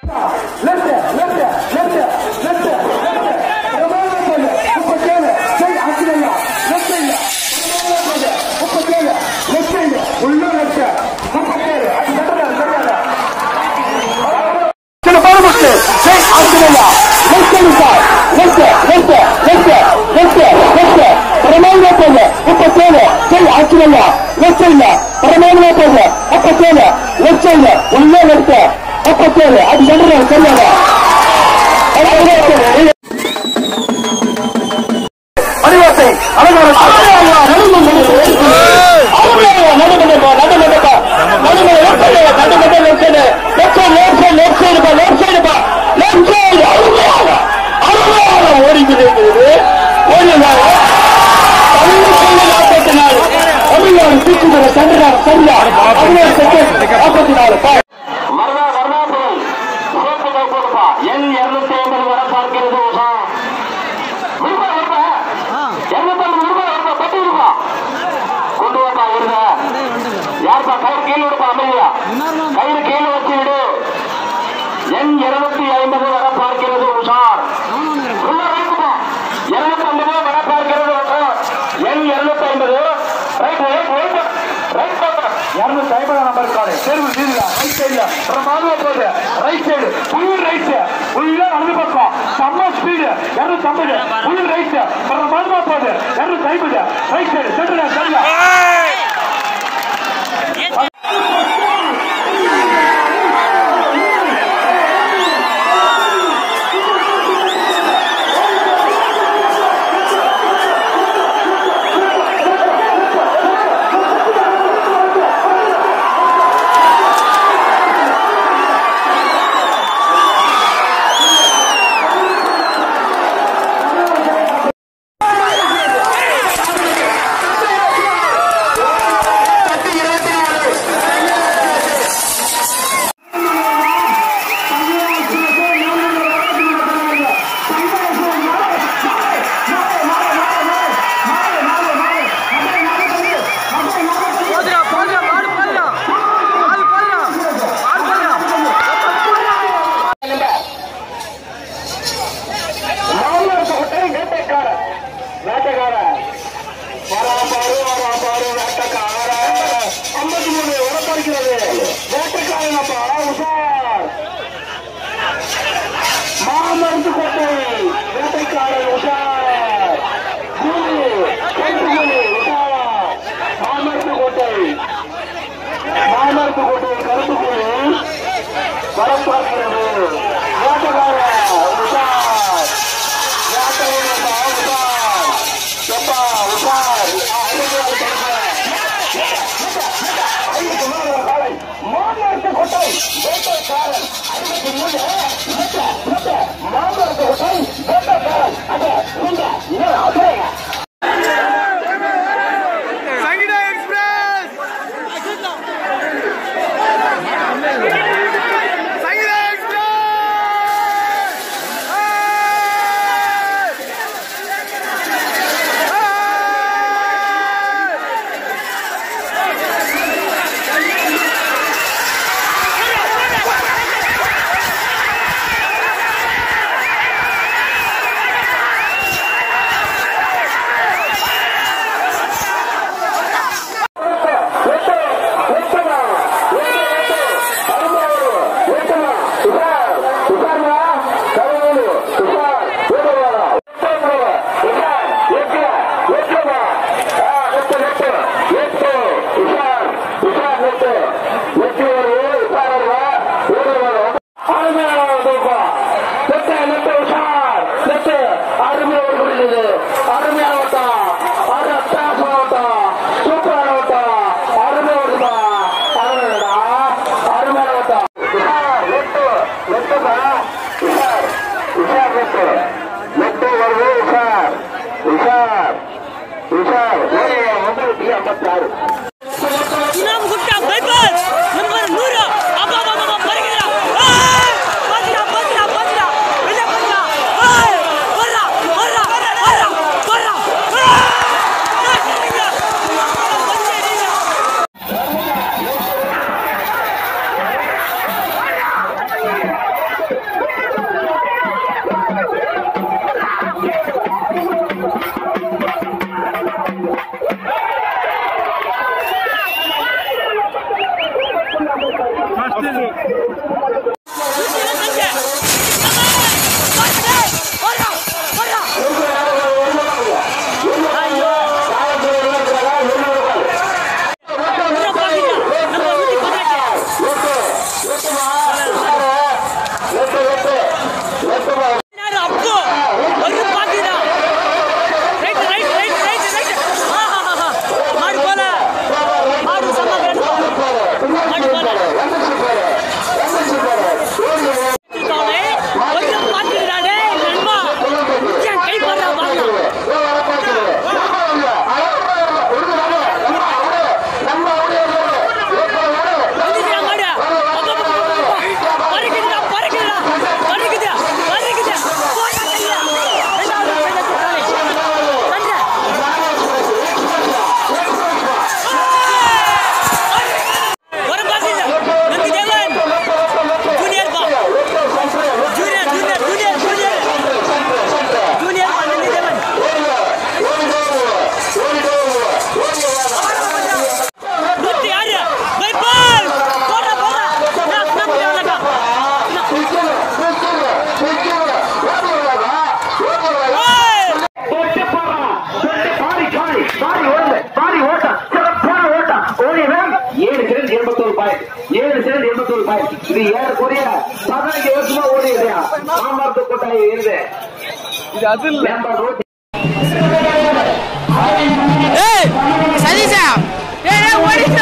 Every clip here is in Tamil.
உள்ளே நிறுத்த அப்பத்தேழு அது என்ன சொல்லாத அறிவாசை அழகான மரணா மரணாபுரம் சிவப்பு கை கொடுப்பா எண் இருநூத்தி ஐம்பது வர பார்க்கிறது உஷா விருப்பா விருப்பா இருநூத்தி ஐம்பது விருப்பா விருப்பா பத்து விருப்பா கொண்டு வாப்பா வருதா யாருப்பா கயிறு கீழே விடுப்பா அமைதியா கயிறு கீழே வச்சு விடு எண் இருநூத்தி ஐம்பது வர பார்க்கிறது உஷார் உள்ள வைக்குப்பா இருநூத்தி ஐம்பது வர பார்க்கிறது உஷார் எண் இருநூத்தி ஐம்பது ரைட் ரைட் ரைட் ரைட் பக்கம் இருநூத்தி ஐம்பது நம்பர் காடு தேர்வு நீதில ரைட் சைடுல பிரமாதமா போகுது ரைட் சைடு ஃபுல் ரைட் உள்ள வலது பக்கம் செம்ம ஸ்பீடு இருநூத்தி ஐம்பது ஃபுல் ரைட் பிரமாதமா போகுது இருநூத்தி ஐம்பது ரைட் சைடு சென்டர் சரியா போதுடா போதுடா மாடு போதுடா மாடு போதுடா மாடு போதுடா வேட்டைக்காரன் வேட்டைக்காரன் வராபாரு வராபாரு வேட்டைக்கார ஐம்பத்தி மூணு வரப்பறிக்கிறது வேட்டைக்காரனப்பா உஷார் மாமருந்து கோட்டை வேட்டைக்காரன் உஷார் மூணு எட்டு மூணு உஷார் மாமருந்து கோட்டை மாமருந்து கோட்டை கருப்பு கூறு வரப்பறிக்கிறது வேட்டைக்காரன் உஷார் வேட்டைக்காரனப்பா உஷார் எப்பா உஷார் மாமரத்து கொட்டை வேட்டைக்காரன் ஐம்பத்தி மூணு மாமரத்து கொட்டை வேட்டைக்காரன் அட நீங்க இன்னும் அப்படியே சங்கீதா எக்ஸ்பிரஸ் சங்கீதா தொட்டு போடுறான். தொட்டு பாடி காடி. பாடி ஓடுது. பாடி ஓட்டம். சிறப்பான ஓட்டம். ஓடிய வேகம் ஏழு சிறந்த எண்பத்தோரு பாயிண்ட் ஏழு சிறந்த எண்பத்தோரு பாயிண்ட் இது ஏறக்குறைய பதினஞ்சு வருஷமா ஓடி இல்லையா மாமரத்து கொட்டாய் இருந்து இது அது இல்ல மேம்பாடு ரோட்டு ஏய் சதீஷா ஏய் ஏய் ஓடிச்சா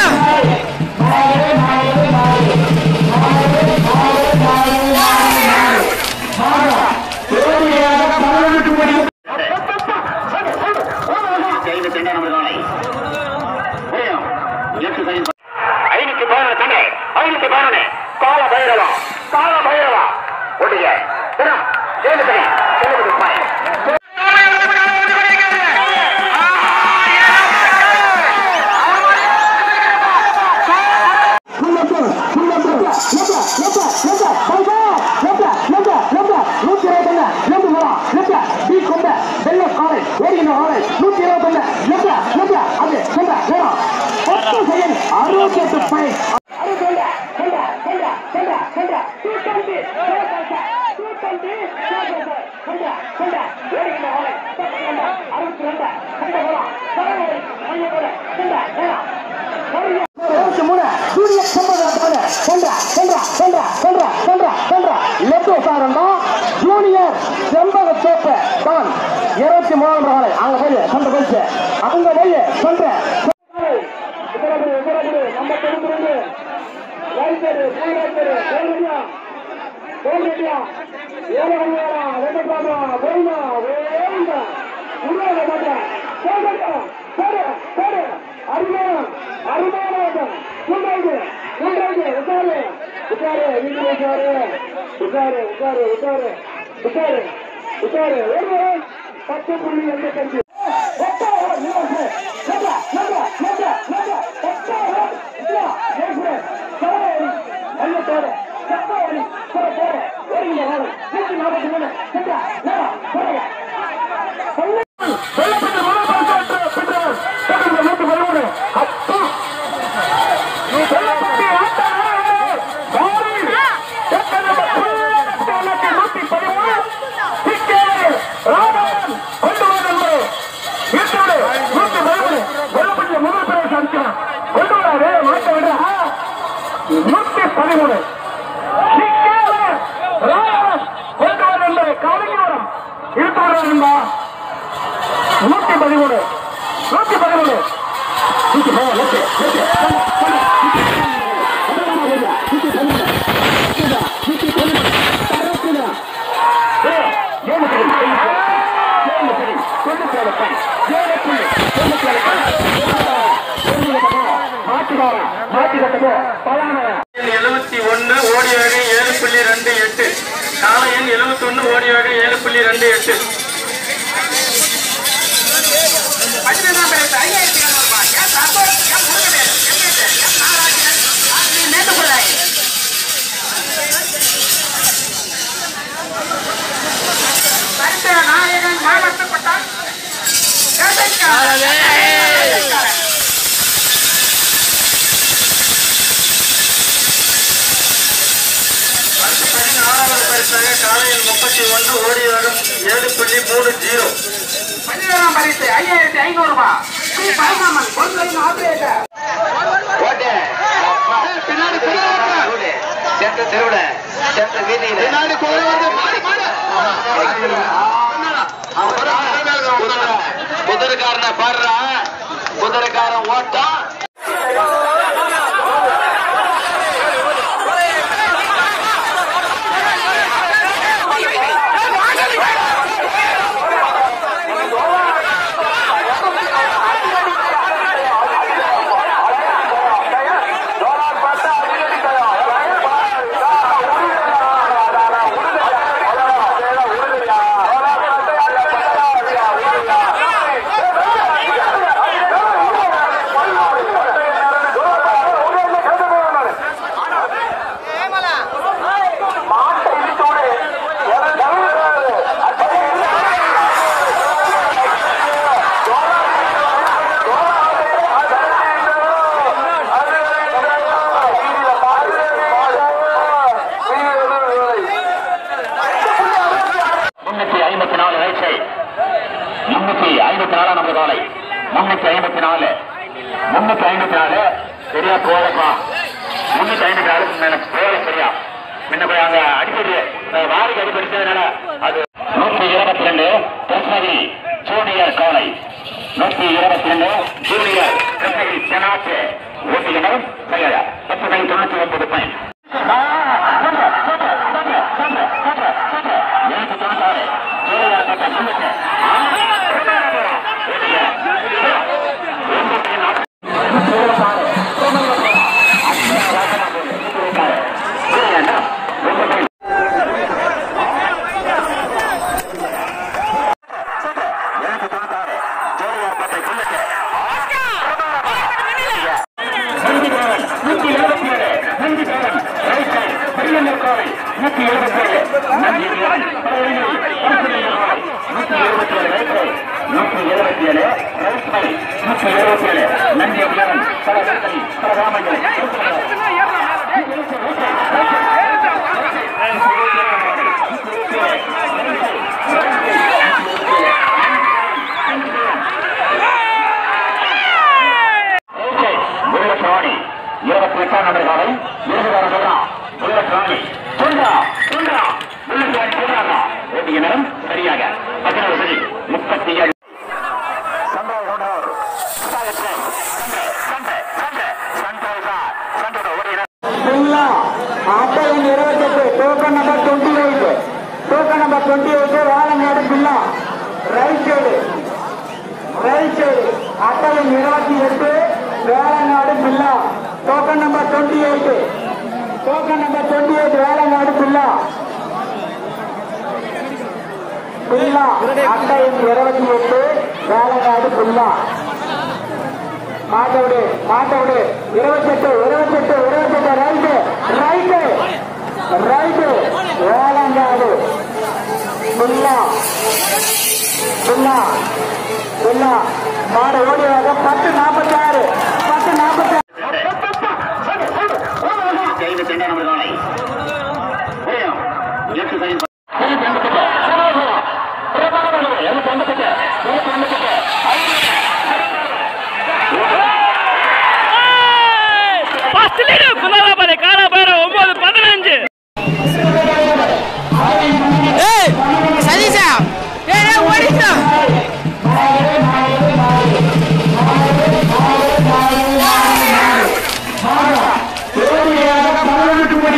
ஐநூத்தி பதினொன்று தண்ணை ஐநூத்தி பதினொன்று கால பைரவா கால பைரவா ஒடிய தினம் ஏழு தனி எழுபது பாய் அறுபத்தி எட்டு பாயிண்ட் இருபத்தி மூணு சூரிய சம்பவம் சென்றா சென்றா சென்றா சென்றா சென்றா சென்றா லெப்ட் சாரண்டா ஜூனியர் செம்பக தோப்பு தான் இருபத்தி மூணாம் ரூபாய் அங்க போய் சென்ற போயிடுச்சு அவங்க போய் சென்ற நம்ம கொடுக்குறது ரைட்டரு ரைட்டரு போடுறியா போடுறியா ஏழா வெங்கட்ராமா வேணுமா வேணுமா உருவாக மாட்டேன் போடுறியா போடு போடு அருமையான அருமையான ஓட்டம் மூன்றாவது மூன்றாவது உட்காரு உட்காரு நீங்க உட்காரு உட்காரு உட்காரு உட்காரு உட்காரு உட்காரு ஒரு பத்து புள்ளி எண்பத்தஞ்சு நூத்தி பதிமூணு கொண்டு வந்த காலையோரம் இழுத்து வர நூத்தி பதிமூணு நூத்தி பதிமூணு நூத்தி பதிமூணு நூத்தி நூத்தி எழுபத்தி ஒன்னு ஓடி வகை ஏழு புள்ளி ரெண்டு எட்டு காலை எண் எழுபத்தி ஒன்னு ஓடி வகை ஏழு புள்ளி ரெண்டு எட்டு ஏய் முப்பத்தி ஒன்று ஓடி வேகம் ஏழு புள்ளி மூணு ஜீரோ பதினேழாம் பரிசு ஐயாயிரத்தி ஐநூறு ரூபாய் ஸ்ரீ பரந்தாமன் பொருள் ஆபரேட்டர் ஓட்டு பின்னாடி சென்ற தெருவுல சென்ற வீதியில பின்னாடி குதிரைக்காரனை பாடுறான் குதிரைக்காரன் ஓட்டம் முன்னூத்தி ஐம்பத்தி நாலு வயசை முன்னூத்தி ஐம்பத்தி நாலாம் நம்பர் காலை முன்னூத்தி ஐம்பத்தி நாலு முன்னூத்தி ஐம்பத்தி நாலு சரியா போலப்பா முன்னூத்தி ஐம்பத்தி நாலு மேல போல சரியா முன்ன போய் அங்க அடிப்படி வாரிக்கு அடிப்படிச்சதுனால அது நூத்தி இருபத்தி ரெண்டு கிருஷ்ணகிரி ஜூனியர் காலை நூத்தி இருபத்தி ரெண்டு ஜூனியர் கிருஷ்ணகிரி தெனாட்டு ஓட்டுகிறோம் கையாள பத்து கை தொண்ணூத்தி ஒன்பது பயன் நூத்தி எழுபத்தி ஏழு நன்றி பேரன் ரைட் சைடு பெரியண்ணர் காலை நூத்தி எழுபத்தி ஏழு நன்றி பேரன் நூத்தி எழுபத்தி ஏழு ரைட் சைடு நூத்தி எழுபத்தி ஏழு ரைட் சைடு நூத்தி எழுபத்தி ஏழு நன்றி பேரன் பல வேட்டை பல ராமங்கள் முருகசுவாமி இருபத்தி எட்டாம் நம்பர் காலை இருபதாம் சொல்றான் முருகசுவாமி சொல்றா சொல்றா முருகசுவாமி சொல்றாங்க ஓட்டிய நேரம் சரியாக பதினோரு சரி முப்பத்தி ஏழு ஆட்டோவின் இருபத்தெட்டு token number twenty eight token number twenty eight Velangadu Billa right side right side ஆட்டோவின் இருபத்தி எட்டு Velangadu Billa token number twenty eight token number twenty eight Velangadu Billa Billa அட்டையின் இருபத்தி எட்டு வேலங்காடு பில்லா மாட்டவிடு மாட்டவிடு இருபத்தெட்டு இருபத்தெட்டு இருபத்தெட்டு right right right Velangadu Billa Billa Billa மாடு ஓடிவாக பத்து நாற்பத்தாறு பத்து நாற்பத்தாறு ஐம்பத்தி ரெண்டாம் நம்பர் காலை எட்டு sign first leader Gulabari Kalabari ஒன்பது பதினஞ்சு ஏய் சதீஷா ஏய் ஏய் ஓடிச்சா பதினெட்டு மணி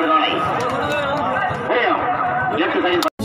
காலை புரியும் எட்டு சைன்